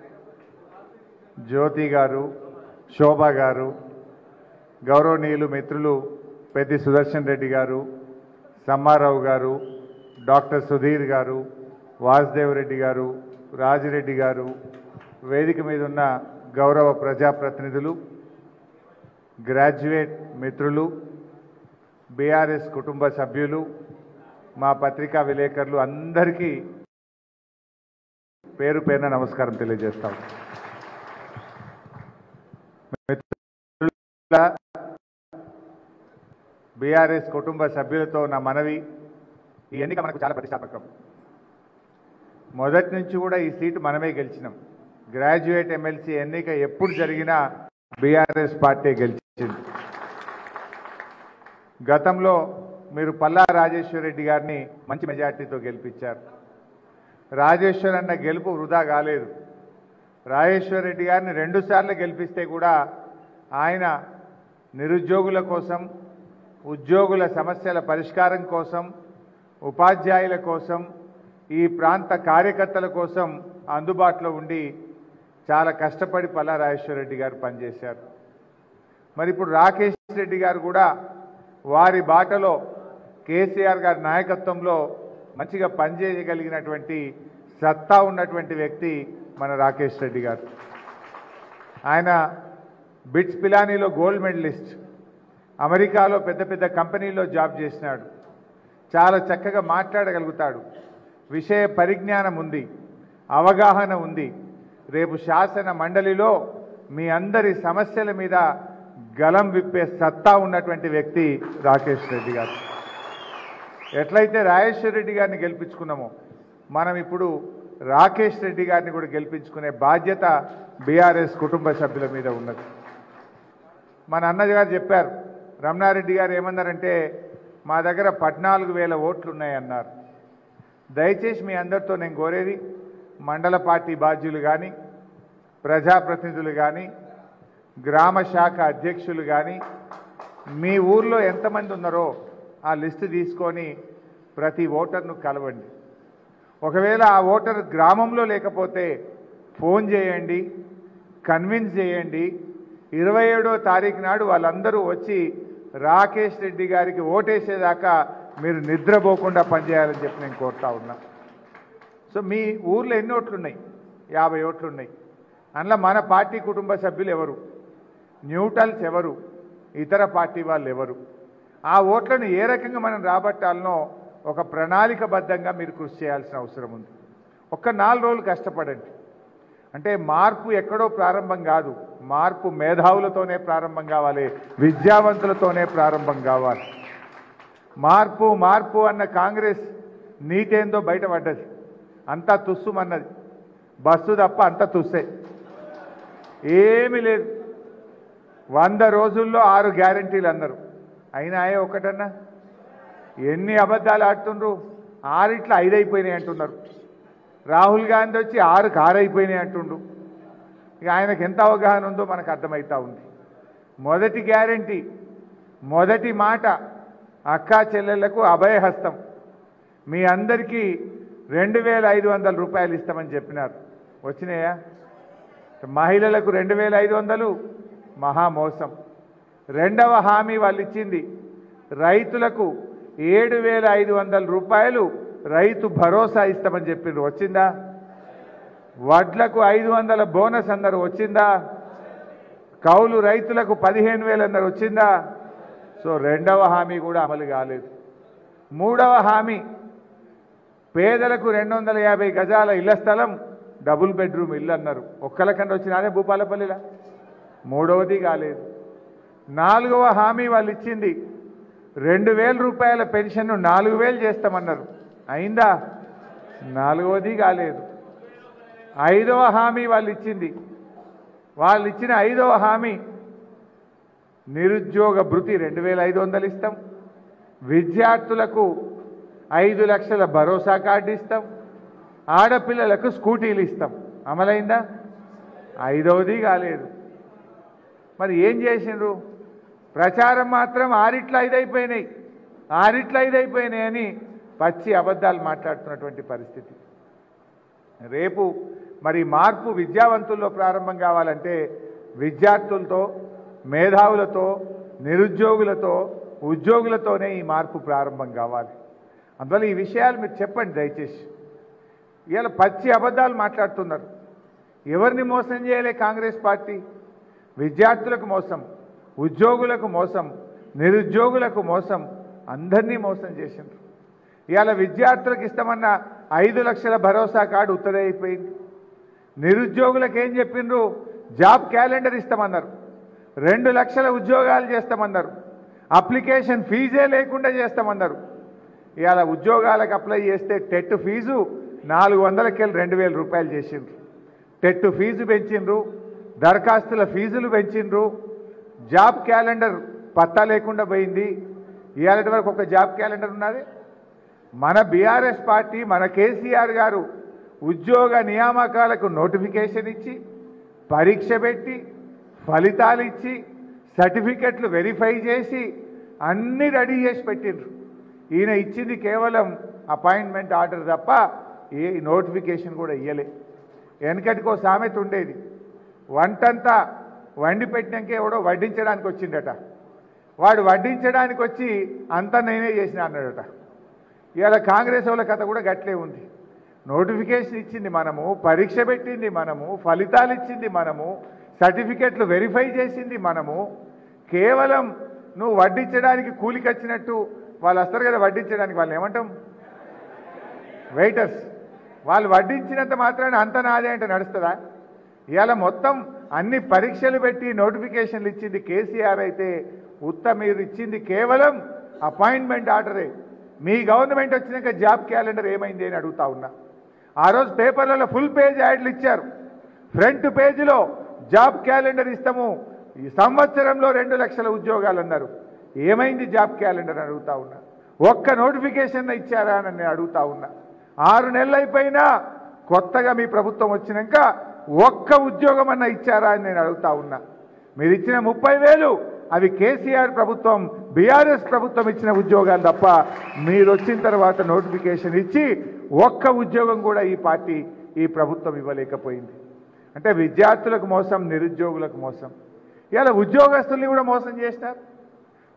జ్యోతి గారు శోభ గారు గౌరవనీయులు మిత్రులు పెద్ది సుదర్శన్ రెడ్డి గారు సమ్మారావు గారు డాక్టర్ సుధీర్ గారు వాసుదేవ్ రెడ్డి గారు రాజిరెడ్డి గారు వేదిక మీద ఉన్న గౌరవ ప్రజాప్రతినిధులు గ్రాడ్యుయేట్ మిత్రులు బీఆర్ఎస్ కుటుంబ సభ్యులు మా పత్రికా విలేకరులు అందరికీ పేరు పేరున నమస్కారం తెలియజేస్తాం బీఆర్ఎస్ కుటుంబ సభ్యులతో నా మనవి ఈ ఎన్నిక మనకు చాలా ప్రతిష్టాత్మకం మొదటి నుంచి కూడా ఈ సీటు మనమే గెలిచినాం గ్రాడ్యుయేట్ ఎమ్మెల్సీ ఎన్నిక ఎప్పుడు జరిగినా బీఆర్ఎస్ పార్టీ గెలిచింది గతంలో మీరు పల్లా రాజేశ్వర రెడ్డి గారిని మంచి మెజార్టీతో గెలిపించారు రాజేశ్వర్ అన్న గెలుపు వృధా కాలేదు రాజేశ్వర్ రెడ్డి గారిని రెండుసార్లు గెలిపిస్తే కూడా ఆయన నిరుద్యోగుల కోసం ఉద్యోగుల సమస్యల పరిష్కారం కోసం ఉపాధ్యాయుల కోసం ఈ ప్రాంత కార్యకర్తల కోసం అందుబాటులో ఉండి చాలా కష్టపడి పల్లా రాజేశ్వర రెడ్డి గారు పనిచేశారు మరి ఇప్పుడు రాకేష్ రెడ్డి గారు కూడా వారి బాటలో కేసీఆర్ గారి నాయకత్వంలో మంచిగా పనిచేయగలిగినటువంటి సత్తా ఉన్నటువంటి వ్యక్తి మన రాకేష్ రెడ్డి గారు ఆయన బిట్స్ పిలానీలో గోల్డ్ మెడలిస్ట్ అమెరికాలో పెద్ద పెద్ద కంపెనీల్లో జాబ్ చేసినాడు చాలా చక్కగా మాట్లాడగలుగుతాడు విషయ పరిజ్ఞానం ఉంది అవగాహన ఉంది రేపు శాసన మండలిలో మీ అందరి సమస్యల మీద గలం విప్పే సత్తా ఉన్నటువంటి వ్యక్తి రాకేష్ రెడ్డి గారు ఎట్లయితే రాజేశ్వర రెడ్డి గారిని గెలిపించుకున్నామో మనం ఇప్పుడు రాకేష్ రెడ్డి గారిని కూడా గెలిపించుకునే బాధ్యత బీఆర్ఎస్ కుటుంబ సభ్యుల మీద ఉన్నది మన అన్నగారు చెప్పారు రమణారెడ్డి గారు ఏమన్నారంటే మా దగ్గర పద్నాలుగు వేల ఓట్లు ఉన్నాయన్నారు దయచేసి మీ అందరితో నేను కోరేది మండల పార్టీ బాధ్యులు కానీ ప్రజాప్రతినిధులు కానీ గ్రామ శాఖ అధ్యక్షులు కానీ మీ ఊర్లో ఎంతమంది ఉన్నారో ఆ లిస్టు తీసుకొని ప్రతి ఓటర్ను కలవండి ఒకవేళ ఆ ఓటర్ గ్రామంలో లేకపోతే ఫోన్ చేయండి కన్విన్స్ చేయండి ఇరవై ఏడో తారీఖు నాడు వాళ్ళందరూ వచ్చి రాకేష్ రెడ్డి గారికి ఓటేసేదాకా మీరు నిద్రపోకుండా పనిచేయాలని చెప్పి నేను కోరుతా ఉన్నా సో మీ ఊర్లో ఎన్ని ఓట్లు ఉన్నాయి యాభై ఓట్లు ఉన్నాయి అందులో మన పార్టీ కుటుంబ సభ్యులు ఎవరు న్యూట్రల్స్ ఎవరు ఇతర పార్టీ వాళ్ళు ఎవరు ఆ ఓట్లను ఏ రకంగా మనం రాబట్టాలనో ఒక ప్రణాళికబద్ధంగా మీరు కృషి చేయాల్సిన అవసరం ఉంది ఒక్క నాలుగు రోజులు కష్టపడండి అంటే మార్పు ఎక్కడో ప్రారంభం కాదు మార్పు మేధావులతోనే ప్రారంభం కావాలి విద్యావంతులతోనే ప్రారంభం కావాలి మార్పు మార్పు అన్న కాంగ్రెస్ నీటేందో బయటపడ్డది అంతా తుస్సుమన్నది బస్సు తప్ప అంతా తుస్సే ఏమీ లేదు వంద రోజుల్లో ఆరు గ్యారంటీలు అన్నారు అయినా ఒకటన్నా ఎన్ని అబద్ధాలు ఆడుతుండ్రు ఆరిట్ల ఐదు అయిపోయినాయి అంటున్నారు రాహుల్ గాంధీ వచ్చి ఆరు కారు అయిపోయినాయి అంటుండు ఇక ఆయనకు ఎంత అవగాహన ఉందో మనకు అర్థమవుతా ఉంది మొదటి గ్యారంటీ మొదటి మాట అక్కా చెల్లెళ్లకు అభయహస్తం మీ అందరికీ రెండు వేల ఐదు వందల రూపాయలు ఇస్తామని చెప్పినారు వచ్చినాయా మహిళలకు రెండు వేల ఐదు వందలు మహామోసం రెండవ హామీ వాళ్ళు ఇచ్చింది రైతులకు ఏడు వేల ఐదు వందల రూపాయలు రైతు భరోసా ఇస్తామని చెప్పిండ్రు వచ్చిందా వడ్లకు ఐదు వందల బోనస్ అన్నారు వచ్చిందా కౌలు రైతులకు పదిహేను వేలు అన్నారు వచ్చిందా సో రెండవ హామీ కూడా అమలు కాలేదు మూడవ హామీ పేదలకు రెండు వందల యాభై గజాల ఇళ్ల స్థలం డబుల్ బెడ్రూమ్ ఇల్లు అన్నారు ఒక్కలకన్నా వచ్చిన అదే భూపాలపల్లిలా మూడవది కాలేదు నాలుగవ హామీ వాళ్ళు ఇచ్చింది రెండు వేల రూపాయల పెన్షన్ నాలుగు వేలు చేస్తామన్నారు అయిందా నాలుగవది కాలేదు ఐదవ హామీ వాళ్ళు ఇచ్చింది వాళ్ళు ఇచ్చిన ఐదవ హామీ నిరుద్యోగ భృతి రెండు వేల ఐదు వందలు ఇస్తాం విద్యార్థులకు ఐదు లక్షల భరోసా కార్డు ఇస్తాం ఆడపిల్లలకు స్కూటీలు ఇస్తాం అమలైందా ఐదవది కాలేదు మరి ఏం చేసిండ్రు ప్రచారం మాత్రం ఆరిట్ల ఐదైపోయినాయి ఆరిట్ల ఐదైపోయినాయి అని పచ్చి అబద్ధాలు మాట్లాడుతున్నటువంటి పరిస్థితి రేపు మరి మార్పు విద్యావంతుల్లో ప్రారంభం కావాలంటే విద్యార్థులతో మేధావులతో నిరుద్యోగులతో ఉద్యోగులతోనే ఈ మార్పు ప్రారంభం కావాలి అందువల్ల ఈ విషయాలు మీరు చెప్పండి దయచేసి ఇవాళ పచ్చి అబద్ధాలు మాట్లాడుతున్నారు ఎవరిని మోసం చేయలే కాంగ్రెస్ పార్టీ విద్యార్థులకు మోసం ఉద్యోగులకు మోసం నిరుద్యోగులకు మోసం అందరినీ మోసం చేసిండ్రు ఇవాళ విద్యార్థులకు ఇస్తామన్న ఐదు లక్షల భరోసా కార్డు ఉత్తరే అయిపోయింది నిరుద్యోగులకు ఏం చెప్పిండ్రు జాబ్ క్యాలెండర్ ఇస్తామన్నారు రెండు లక్షల ఉద్యోగాలు చేస్తామన్నారు అప్లికేషన్ ఫీజే లేకుండా చేస్తామన్నారు ఇవాళ ఉద్యోగాలకు అప్లై చేస్తే టెట్ ఫీజు నాలుగు వందలకెళ్ళి రెండు వేల రూపాయలు చేసిండ్రు టెట్ ఫీజు పెంచిండ్రు దరఖాస్తుల ఫీజులు పెంచిండ్రు జాబ్ క్యాలెండర్ పత్తా లేకుండా పోయింది ఇవాళ వరకు ఒక జాబ్ క్యాలెండర్ ఉన్నది మన బీఆర్ఎస్ పార్టీ మన కేసీఆర్ గారు ఉద్యోగ నియామకాలకు నోటిఫికేషన్ ఇచ్చి పరీక్ష పెట్టి ఫలితాలు ఇచ్చి సర్టిఫికెట్లు వెరిఫై చేసి అన్నీ రెడీ చేసి పెట్టిండ్రు ఈయన ఇచ్చింది కేవలం అపాయింట్మెంట్ ఆర్డర్ తప్ప ఏ నోటిఫికేషన్ కూడా ఇయ్యలే వెనకటికో సామెత ఉండేది వంటంతా వండి పెట్టినాక ఎవడో వడ్డించడానికి వచ్చిండట వాడు వడ్డించడానికి వచ్చి అంతా నేనే చేసిన అన్నాడట ఇవాళ కాంగ్రెస్ వాళ్ళ కథ కూడా గట్లే ఉంది నోటిఫికేషన్ ఇచ్చింది మనము పరీక్ష పెట్టింది మనము ఫలితాలు ఇచ్చింది మనము సర్టిఫికెట్లు వెరిఫై చేసింది మనము కేవలం నువ్వు వడ్డించడానికి కూలికి వచ్చినట్టు వాళ్ళు వస్తారు కదా వడ్డించడానికి వాళ్ళు ఏమంటాం వెయిటర్స్ వాళ్ళు వడ్డించినంత మాత్రాన అంత నాదే అంటే నడుస్తుందా ఇవాళ మొత్తం అన్ని పరీక్షలు పెట్టి నోటిఫికేషన్లు ఇచ్చింది కేసీఆర్ అయితే ఉత్త మీరు ఇచ్చింది కేవలం అపాయింట్మెంట్ ఆర్డరే మీ గవర్నమెంట్ వచ్చినాక జాబ్ క్యాలెండర్ ఏమైంది అని అడుగుతా ఉన్నా ఆ రోజు పేపర్లలో ఫుల్ పేజ్ యాడ్లు ఇచ్చారు ఫ్రంట్ పేజీలో జాబ్ క్యాలెండర్ ఇస్తాము ఈ సంవత్సరంలో రెండు లక్షల ఉద్యోగాలు అన్నారు ఏమైంది జాబ్ క్యాలెండర్ అని అడుగుతా ఉన్నా ఒక్క నోటిఫికేషన్ ఇచ్చారా అని నేను అడుగుతా ఉన్నా ఆరు నెలలు అయిపోయినా కొత్తగా మీ ప్రభుత్వం వచ్చినాక ఒక్క ఉద్యోగం అన్న ఇచ్చారా అని నేను అడుగుతా ఉన్నా మీరు ఇచ్చిన ముప్పై వేలు అవి కేసీఆర్ ప్రభుత్వం బీఆర్ఎస్ ప్రభుత్వం ఇచ్చిన ఉద్యోగాలు తప్ప మీరు వచ్చిన తర్వాత నోటిఫికేషన్ ఇచ్చి ఒక్క ఉద్యోగం కూడా ఈ పార్టీ ఈ ప్రభుత్వం ఇవ్వలేకపోయింది అంటే విద్యార్థులకు మోసం నిరుద్యోగులకు మోసం ఇలా ఉద్యోగస్తుల్ని కూడా మోసం చేసినారు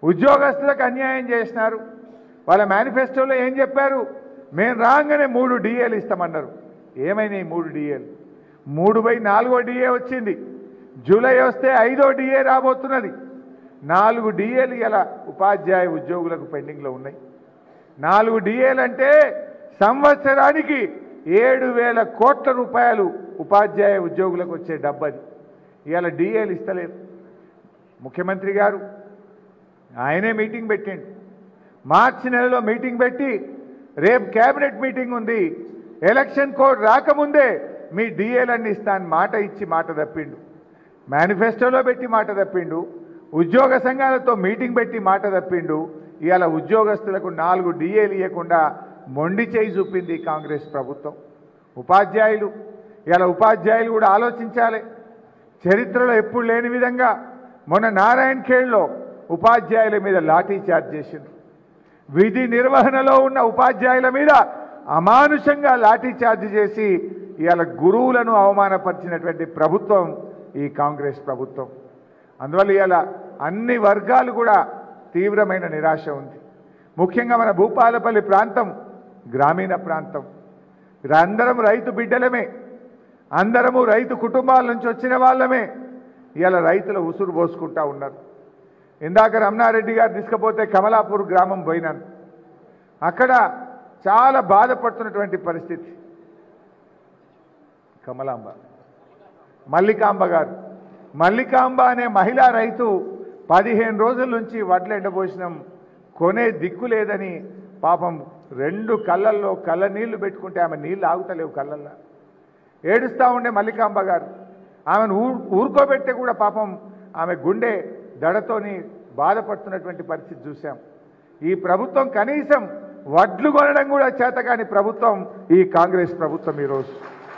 ఉద్యోగస్తులకు అన్యాయం చేసినారు వాళ్ళ మేనిఫెస్టోలో ఏం చెప్పారు మేము రాగానే మూడు డిఏలు ఇస్తామన్నారు ఏమైనాయి మూడు డిఏలు మూడు బై నాలుగో డిఏ వచ్చింది జూలై వస్తే ఐదో డిఏ రాబోతున్నది నాలుగు డిఏలు ఇలా ఉపాధ్యాయ ఉద్యోగులకు పెండింగ్లో ఉన్నాయి నాలుగు డిఏలు అంటే సంవత్సరానికి ఏడు వేల కోట్ల రూపాయలు ఉపాధ్యాయ ఉద్యోగులకు వచ్చే డబ్బది ఇవాళ డిఏలు ఇస్తలేదు ముఖ్యమంత్రి గారు ఆయనే మీటింగ్ పెట్టిండు మార్చి నెలలో మీటింగ్ పెట్టి రేపు కేబినెట్ మీటింగ్ ఉంది ఎలక్షన్ కోడ్ రాకముందే మీ డిఏలన్నీ ఇస్తాను మాట ఇచ్చి మాట తప్పిండు మేనిఫెస్టోలో పెట్టి మాట తప్పిండు ఉద్యోగ సంఘాలతో మీటింగ్ పెట్టి మాట తప్పిండు ఇవాళ ఉద్యోగస్తులకు నాలుగు డిఏలు ఇవ్వకుండా మొండి చేయి చూపింది కాంగ్రెస్ ప్రభుత్వం ఉపాధ్యాయులు ఇలా ఉపాధ్యాయులు కూడా ఆలోచించాలి చరిత్రలో ఎప్పుడు లేని విధంగా మొన్న నారాయణ ఖేడ్లో ఉపాధ్యాయుల మీద లాఠీ చార్జ్ చేసింది విధి నిర్వహణలో ఉన్న ఉపాధ్యాయుల మీద అమానుషంగా లాఠీ చార్జ్ చేసి ఇవాళ గురువులను అవమానపరిచినటువంటి ప్రభుత్వం ఈ కాంగ్రెస్ ప్రభుత్వం అందువల్ల ఇవాళ అన్ని వర్గాలు కూడా తీవ్రమైన నిరాశ ఉంది ముఖ్యంగా మన భూపాలపల్లి ప్రాంతం గ్రామీణ ప్రాంతం అందరం రైతు బిడ్డలమే అందరము రైతు కుటుంబాల నుంచి వచ్చిన వాళ్ళమే ఇవాళ రైతుల ఉసురు పోసుకుంటా ఉన్నారు ఇందాక రమణారెడ్డి గారు తీసుకపోతే కమలాపూర్ గ్రామం పోయినాను అక్కడ చాలా బాధపడుతున్నటువంటి పరిస్థితి కమలాంబ మల్లికాంబ గారు మల్లికాంబ అనే మహిళా రైతు పదిహేను రోజుల నుంచి వడ్లు ఎండబోసినాం కొనే దిక్కు లేదని పాపం రెండు కళ్ళల్లో కళ్ళ నీళ్లు పెట్టుకుంటే ఆమె నీళ్ళు ఆగుతలేవు కళ్ళల్లో ఏడుస్తూ ఉండే మల్లికాంబ గారు ఆమెను ఊ ఊరుకోబెట్టే కూడా పాపం ఆమె గుండె దడతోని బాధపడుతున్నటువంటి పరిస్థితి చూశాం ఈ ప్రభుత్వం కనీసం వడ్లు కొనడం కూడా చేతకాని ప్రభుత్వం ఈ కాంగ్రెస్ ప్రభుత్వం ఈరోజు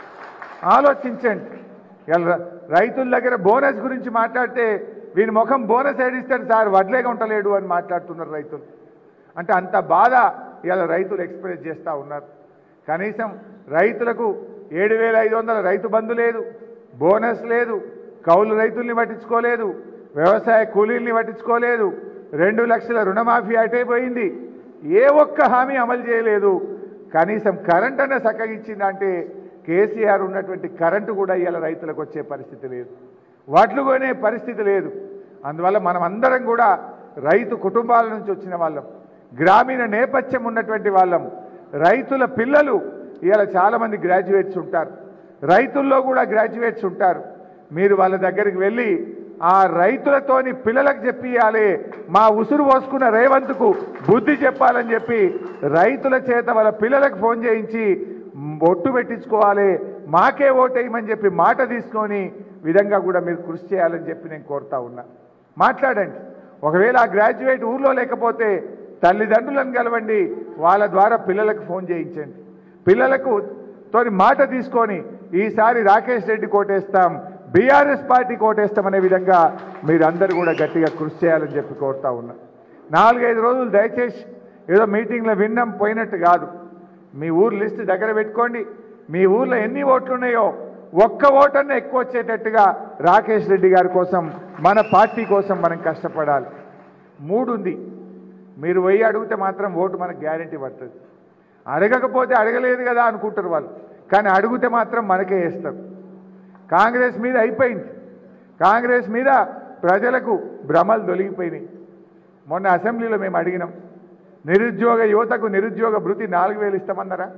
ఆలోచించండి ఇలా రైతుల దగ్గర బోనస్ గురించి మాట్లాడితే వీని ముఖం బోనస్ ఏడిస్తాడు సార్ వడ్లేగా ఉంటలేడు అని మాట్లాడుతున్నారు రైతులు అంటే అంత బాధ ఇలా రైతులు ఎక్స్ప్రెస్ చేస్తూ ఉన్నారు కనీసం రైతులకు ఏడు వేల ఐదు వందల రైతు బంధు లేదు బోనస్ లేదు కౌలు రైతుల్ని పట్టించుకోలేదు వ్యవసాయ కూలీల్ని పట్టించుకోలేదు రెండు లక్షల రుణమాఫీ అటైపోయింది ఏ ఒక్క హామీ అమలు చేయలేదు కనీసం కరెంట్ అన్న చక్కగిచ్చిందంటే కేసీఆర్ ఉన్నటువంటి కరెంటు కూడా ఇవాళ రైతులకు వచ్చే పరిస్థితి లేదు వడ్లు కొనే పరిస్థితి లేదు అందువల్ల మనం అందరం కూడా రైతు కుటుంబాల నుంచి వచ్చిన వాళ్ళం గ్రామీణ నేపథ్యం ఉన్నటువంటి వాళ్ళం రైతుల పిల్లలు ఇవాళ చాలామంది గ్రాడ్యుయేట్స్ ఉంటారు రైతుల్లో కూడా గ్రాడ్యుయేట్స్ ఉంటారు మీరు వాళ్ళ దగ్గరికి వెళ్ళి ఆ రైతులతోని పిల్లలకు చెప్పియాలి మా ఉసురు పోసుకున్న రేవంత్కు బుద్ధి చెప్పాలని చెప్పి రైతుల చేత వాళ్ళ పిల్లలకు ఫోన్ చేయించి ఒట్టు పెట్టించుకోవాలి మాకే ఓటేయమని చెప్పి మాట తీసుకొని విధంగా కూడా మీరు కృషి చేయాలని చెప్పి నేను కోరుతా ఉన్నా మాట్లాడండి ఒకవేళ ఆ గ్రాడ్యుయేట్ ఊర్లో లేకపోతే తల్లిదండ్రులను కలవండి వాళ్ళ ద్వారా పిల్లలకు ఫోన్ చేయించండి పిల్లలకు తోని మాట తీసుకొని ఈసారి రాకేష్ రెడ్డి కోటేస్తాం బీఆర్ఎస్ పార్టీ కోటేస్తామనే విధంగా మీరందరూ కూడా గట్టిగా కృషి చేయాలని చెప్పి కోరుతా ఉన్నా నాలుగైదు రోజులు దయచేసి ఏదో మీటింగ్లో విన్నాం పోయినట్టు కాదు మీ ఊరు లిస్ట్ దగ్గర పెట్టుకోండి మీ ఊర్లో ఎన్ని ఓట్లు ఉన్నాయో ఒక్క ఓటన్నా ఎక్కువ వచ్చేటట్టుగా రాకేష్ రెడ్డి గారి కోసం మన పార్టీ కోసం మనం కష్టపడాలి మూడు ఉంది మీరు పోయి అడిగితే మాత్రం ఓటు మనకు గ్యారంటీ పడుతుంది అడగకపోతే అడగలేదు కదా అనుకుంటారు వాళ్ళు కానీ అడిగితే మాత్రం మనకే వేస్తారు కాంగ్రెస్ మీద అయిపోయింది కాంగ్రెస్ మీద ప్రజలకు భ్రమలు తొలగిపోయినాయి మొన్న అసెంబ్లీలో మేము అడిగినాం నిరుద్యోగ యువతకు నిరుద్యోగ భృతి నాలుగు వేలు ఇస్తామన్నారా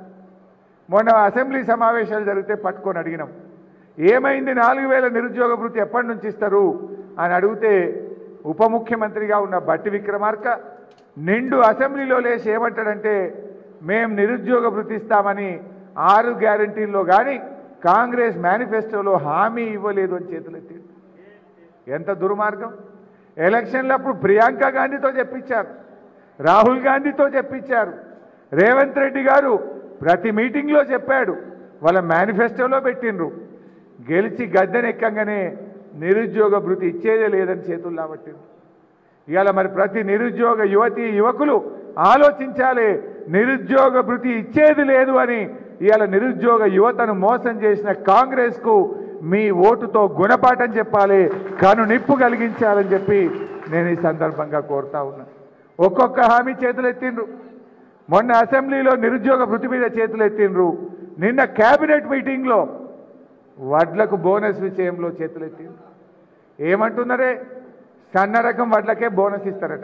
మొన్న అసెంబ్లీ సమావేశాలు జరిగితే పట్టుకొని అడిగినాం ఏమైంది నాలుగు వేల నిరుద్యోగ భృతి ఎప్పటి నుంచి ఇస్తారు అని అడిగితే ఉప ముఖ్యమంత్రిగా ఉన్న బట్టి విక్రమార్క నిండు అసెంబ్లీలో లేచి ఏమంటాడంటే మేం నిరుద్యోగ భృతి ఇస్తామని ఆరు గ్యారంటీల్లో కానీ కాంగ్రెస్ మేనిఫెస్టోలో హామీ ఇవ్వలేదు అని చేతులెత్తి ఎంత దుర్మార్గం ఎలక్షన్లప్పుడు ప్రియాంక గాంధీతో చెప్పించారు రాహుల్ గాంధీతో చెప్పించారు రేవంత్ రెడ్డి గారు ప్రతి మీటింగ్లో చెప్పాడు వాళ్ళ మేనిఫెస్టోలో పెట్టిండ్రు గెలిచి గద్దెనెక్కంగానే నిరుద్యోగ భృతి ఇచ్చేదే లేదని చేతుల్లో పట్టిండ్రు ఇవాళ మరి ప్రతి నిరుద్యోగ యువతి యువకులు ఆలోచించాలి నిరుద్యోగ భృతి ఇచ్చేది లేదు అని ఇవాళ నిరుద్యోగ యువతను మోసం చేసిన కాంగ్రెస్కు మీ ఓటుతో గుణపాఠం చెప్పాలి కను నిప్పు కలిగించాలని చెప్పి నేను ఈ సందర్భంగా కోరుతా ఉన్నా ఒక్కొక్క హామీ చేతులు ఎత్తిండ్రు మొన్న అసెంబ్లీలో నిరుద్యోగ వృత్తి మీద చేతులు ఎత్తిండ్రు నిన్న కేబినెట్ మీటింగ్లో వడ్లకు బోనస్ విషయంలో చేతులు ఎత్తిండ్రు ఏమంటున్నారే సన్న రకం వడ్లకే బోనస్ ఇస్తారట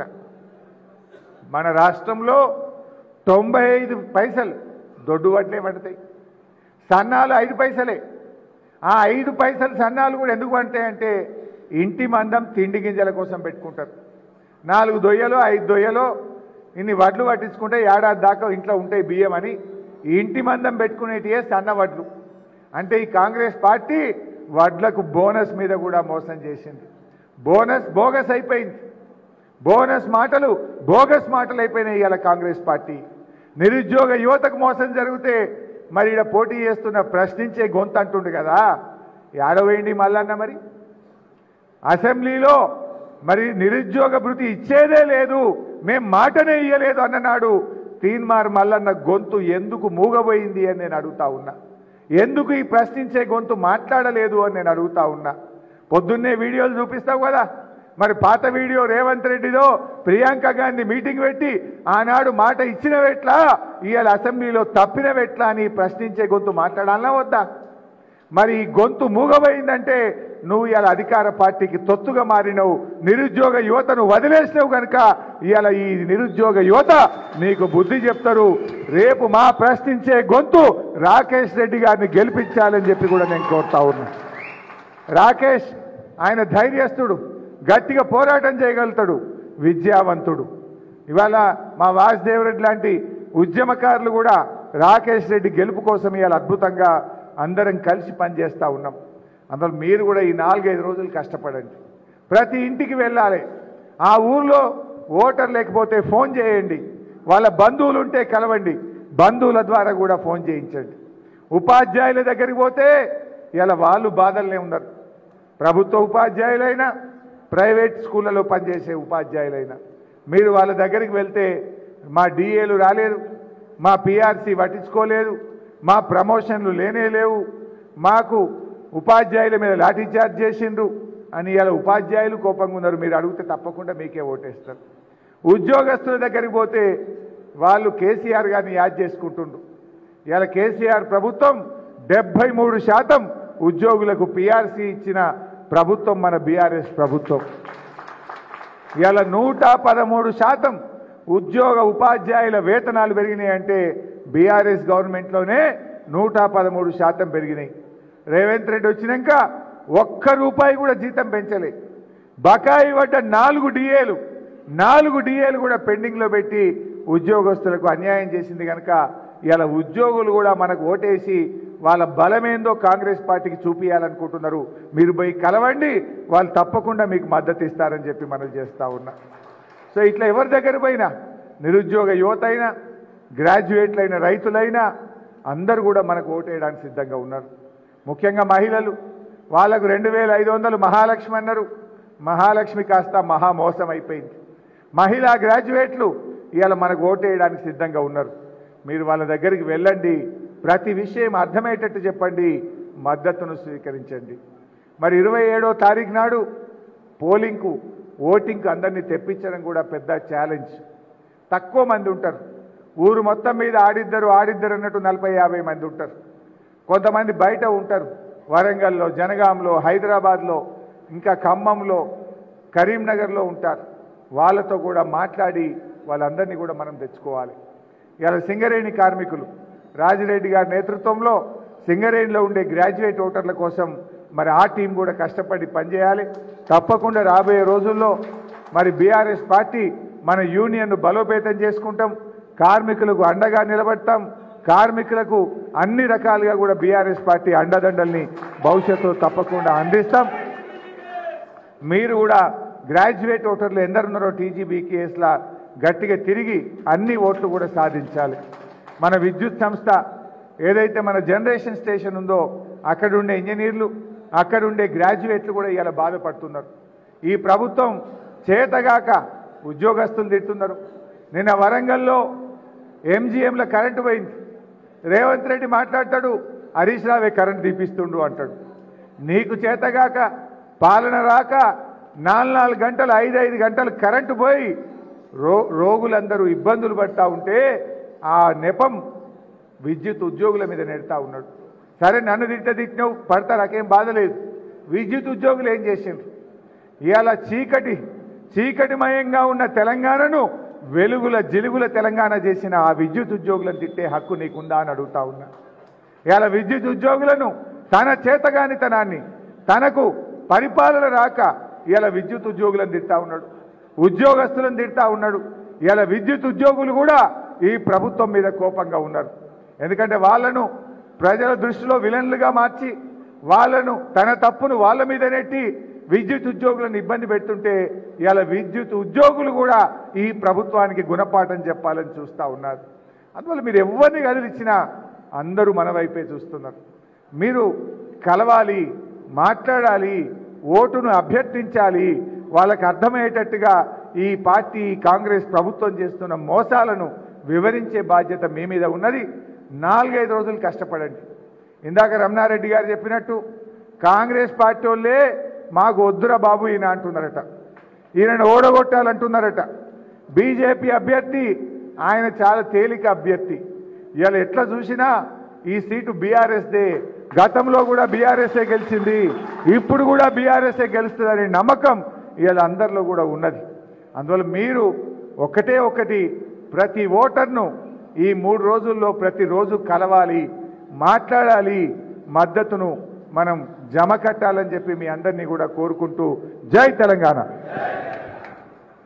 మన రాష్ట్రంలో తొంభై ఐదు పైసలు దొడ్డు వడ్లే పడతాయి సన్నాలు ఐదు పైసలే ఆ ఐదు పైసలు సన్నాలు కూడా ఎందుకు పడతాయి అంటే ఇంటి మందం తిండి గింజల కోసం పెట్టుకుంటారు నాలుగు దొయ్యలో ఐదు దొయ్యలో ఇన్ని వడ్లు పట్టించుకుంటే ఏడాది దాకా ఇంట్లో ఉంటాయి బియ్యం అని ఈ ఇంటి మందం పెట్టుకునేటివే సన్న వడ్లు అంటే ఈ కాంగ్రెస్ పార్టీ వడ్లకు బోనస్ మీద కూడా మోసం చేసింది బోనస్ బోగస్ అయిపోయింది బోనస్ మాటలు బోగస్ మాటలు అయిపోయినాయి ఇవాళ కాంగ్రెస్ పార్టీ నిరుద్యోగ యువతకు మోసం జరిగితే మరి ఇక్కడ పోటీ చేస్తున్న ప్రశ్నించే గొంతు అంటుండు కదా ఏడవేయండి మల్లన్న మరి అసెంబ్లీలో మరి నిరుద్యోగ భృతి ఇచ్చేదే లేదు మేం మాటనే ఇయ్యలేదు అన్ననాడు తీన్మార్ మల్లన్న గొంతు ఎందుకు మూగబోయింది అని నేను అడుగుతా ఉన్నా ఎందుకు ఈ ప్రశ్నించే గొంతు మాట్లాడలేదు అని నేను అడుగుతా ఉన్నా పొద్దున్నే వీడియోలు చూపిస్తావు కదా మరి పాత వీడియో రేవంత్ రెడ్డిదో ప్రియాంక గాంధీ మీటింగ్ పెట్టి ఆనాడు మాట ఇచ్చినవెట్లా ఇవాళ అసెంబ్లీలో తప్పినవెట్లా అని ప్రశ్నించే గొంతు మాట్లాడాలనా వద్దా మరి ఈ గొంతు మూగబోయిందంటే నువ్వు ఇవాళ అధికార పార్టీకి తొత్తుగా మారినవు నిరుద్యోగ యువతను వదిలేసినావు కనుక ఇవాళ ఈ నిరుద్యోగ యువత నీకు బుద్ధి చెప్తారు రేపు మా ప్రశ్నించే గొంతు రాకేష్ రెడ్డి గారిని గెలిపించాలని చెప్పి కూడా నేను కోరుతా ఉన్నా రాకేష్ ఆయన ధైర్యస్తుడు గట్టిగా పోరాటం చేయగలుగుతాడు విద్యావంతుడు ఇవాళ మా వాసుదేవ్ రెడ్డి లాంటి ఉద్యమకారులు కూడా రాకేష్ రెడ్డి గెలుపు కోసం ఇవాళ అద్భుతంగా అందరం కలిసి పనిచేస్తూ ఉన్నాం అందులో మీరు కూడా ఈ నాలుగైదు రోజులు కష్టపడండి ప్రతి ఇంటికి వెళ్ళాలి ఆ ఊర్లో ఓటర్ లేకపోతే ఫోన్ చేయండి వాళ్ళ బంధువులు ఉంటే కలవండి బంధువుల ద్వారా కూడా ఫోన్ చేయించండి ఉపాధ్యాయుల దగ్గరికి పోతే ఇలా వాళ్ళు బాధల్నే ఉన్నారు ప్రభుత్వ ఉపాధ్యాయులైనా ప్రైవేట్ స్కూళ్ళలో పనిచేసే ఉపాధ్యాయులైనా మీరు వాళ్ళ దగ్గరికి వెళ్తే మా డిఏలు రాలేదు మా పిఆర్సీ పట్టించుకోలేదు మా ప్రమోషన్లు లేనే లేవు మాకు ఉపాధ్యాయుల మీద లాఠీ చార్జ్ చేసిండ్రు అని ఇలా ఉపాధ్యాయులు కోపంగా ఉన్నారు మీరు అడిగితే తప్పకుండా మీకే ఓటేస్తారు ఉద్యోగస్తుల దగ్గరికి పోతే వాళ్ళు కేసీఆర్ గారిని యాద్ చేసుకుంటుండ్రు ఇలా కేసీఆర్ ప్రభుత్వం డెబ్బై మూడు శాతం ఉద్యోగులకు పిఆర్సీ ఇచ్చిన ప్రభుత్వం మన బీఆర్ఎస్ ప్రభుత్వం ఇలా నూట పదమూడు శాతం ఉద్యోగ ఉపాధ్యాయుల వేతనాలు పెరిగినాయి బీఆర్ఎస్ గవర్నమెంట్లోనే నూట పదమూడు శాతం పెరిగినాయి రేవంత్ రెడ్డి వచ్చినాక ఒక్క రూపాయి కూడా జీతం పెంచలే బకాయి పడ్డ నాలుగు డిఏలు నాలుగు డిఏలు కూడా పెండింగ్లో పెట్టి ఉద్యోగస్తులకు అన్యాయం చేసింది కనుక ఇలా ఉద్యోగులు కూడా మనకు ఓటేసి వాళ్ళ బలమేందో కాంగ్రెస్ పార్టీకి చూపించాలనుకుంటున్నారు మీరు పోయి కలవండి వాళ్ళు తప్పకుండా మీకు మద్దతు ఇస్తారని చెప్పి మనం చేస్తా ఉన్నా సో ఇట్లా ఎవరి దగ్గర పోయినా నిరుద్యోగ యువత అయినా గ్రాడ్యుయేట్లైన రైతులైనా అందరూ కూడా మనకు ఓటేయడానికి సిద్ధంగా ఉన్నారు ముఖ్యంగా మహిళలు వాళ్ళకు రెండు వేల ఐదు వందలు మహాలక్ష్మి అన్నారు మహాలక్ష్మి కాస్త మహామోసం అయిపోయింది మహిళా గ్రాడ్యుయేట్లు ఇవాళ మనకు ఓటేయడానికి సిద్ధంగా ఉన్నారు మీరు వాళ్ళ దగ్గరికి వెళ్ళండి ప్రతి విషయం అర్థమయ్యేటట్టు చెప్పండి మద్దతును స్వీకరించండి మరి ఇరవై ఏడో తారీఖు నాడు పోలింగ్కు ఓటింగ్కు అందరినీ తెప్పించడం కూడా పెద్ద ఛాలెంజ్ తక్కువ మంది ఉంటారు ఊరు మొత్తం మీద ఆడిద్దరు ఆడిద్దరు అన్నట్టు నలభై యాభై మంది ఉంటారు కొంతమంది బయట ఉంటారు వరంగల్లో జనగాంలో హైదరాబాద్లో ఇంకా ఖమ్మంలో కరీంనగర్లో ఉంటారు వాళ్ళతో కూడా మాట్లాడి వాళ్ళందరినీ కూడా మనం తెచ్చుకోవాలి ఇలా సింగరేణి కార్మికులు రాజిరెడ్డి గారి నేతృత్వంలో సింగరేణిలో ఉండే గ్రాడ్యుయేట్ ఓటర్ల కోసం మరి ఆ టీం కూడా కష్టపడి పనిచేయాలి తప్పకుండా రాబోయే రోజుల్లో మరి బీఆర్ఎస్ పార్టీ మన యూనియన్ను బలోపేతం చేసుకుంటాం కార్మికులకు అండగా నిలబడతాం కార్మికులకు అన్ని రకాలుగా కూడా బీఆర్ఎస్ పార్టీ అండదండల్ని భవిష్యత్తులో తప్పకుండా అందిస్తాం మీరు కూడా గ్రాడ్యుయేట్ ఓటర్లు ఎందరున్నారో టీజీబీ కేసుల గట్టిగా తిరిగి అన్ని ఓట్లు కూడా సాధించాలి మన విద్యుత్ సంస్థ ఏదైతే మన జనరేషన్ స్టేషన్ ఉందో అక్కడ ఉండే ఇంజనీర్లు అక్కడ ఉండే గ్రాడ్యుయేట్లు కూడా ఇలా బాధపడుతున్నారు ఈ ప్రభుత్వం చేతగాక ఉద్యోగస్తులు తిడుతున్నారు నిన్న వరంగల్లో ఎంజీఎంలో కరెంటు పోయింది రేవంత్ రెడ్డి మాట్లాడతాడు హరీష్ రావే కరెంట్ తీపిస్తుండు అంటాడు నీకు చేతగాక పాలన రాక నాలుగు నాలుగు గంటలు ఐదు ఐదు గంటలు కరెంటు పోయి రో రోగులందరూ ఇబ్బందులు పడతా ఉంటే ఆ నెపం విద్యుత్ ఉద్యోగుల మీద నెడతా ఉన్నాడు సరే నన్ను తిట్ట తిట్టినావు పడతా నాకేం బాధ లేదు విద్యుత్ ఉద్యోగులు ఏం చేసిండ్రు ఇవాళ చీకటి చీకటిమయంగా ఉన్న తెలంగాణను వెలుగుల జిలుగుల తెలంగాణ చేసిన ఆ విద్యుత్ ఉద్యోగులను తిట్టే హక్కు నీకుందా అని అడుగుతా ఉన్నా ఇవాళ విద్యుత్ ఉద్యోగులను తన చేతగానితనాన్ని తనకు పరిపాలన రాక ఇవాళ విద్యుత్ ఉద్యోగులను తిడతా ఉన్నాడు ఉద్యోగస్తులను తిడతా ఉన్నాడు ఇవాళ విద్యుత్ ఉద్యోగులు కూడా ఈ ప్రభుత్వం మీద కోపంగా ఉన్నారు ఎందుకంటే వాళ్ళను ప్రజల దృష్టిలో విలన్లుగా మార్చి వాళ్ళను తన తప్పును వాళ్ళ మీద నెట్టి విద్యుత్ ఉద్యోగులను ఇబ్బంది పెడుతుంటే ఇవాళ విద్యుత్ ఉద్యోగులు కూడా ఈ ప్రభుత్వానికి గుణపాఠం చెప్పాలని చూస్తూ ఉన్నారు అందువల్ల మీరు ఎవరిని కదిలిచ్చినా అందరూ మన వైపే చూస్తున్నారు మీరు కలవాలి మాట్లాడాలి ఓటును అభ్యర్థించాలి వాళ్ళకి అర్థమయ్యేటట్టుగా ఈ పార్టీ కాంగ్రెస్ ప్రభుత్వం చేస్తున్న మోసాలను వివరించే బాధ్యత మీ మీద ఉన్నది నాలుగైదు రోజులు కష్టపడండి ఇందాక రమణారెడ్డి గారు చెప్పినట్టు కాంగ్రెస్ పార్టీ వాళ్ళే మాకు వద్దురా బాబు ఈయన అంటున్నారట ఈయనను ఓడగొట్టాలంటున్నారట బీజేపీ అభ్యర్థి ఆయన చాలా తేలిక అభ్యర్థి ఇవాళ ఎట్లా చూసినా ఈ సీటు బీఆర్ఎస్దే గతంలో కూడా బీఆర్ఎస్ఏ గెలిచింది ఇప్పుడు కూడా బీఆర్ఎస్ఏ గెలుస్తుందనే నమ్మకం ఇవాళ అందరిలో కూడా ఉన్నది అందువల్ల మీరు ఒకటే ఒకటి ప్రతి ఓటర్ను ఈ మూడు రోజుల్లో ప్రతిరోజు కలవాలి మాట్లాడాలి మద్దతును మనం జమ కట్టాలని చెప్పి మీ అందరినీ కూడా కోరుకుంటూ జై తెలంగాణ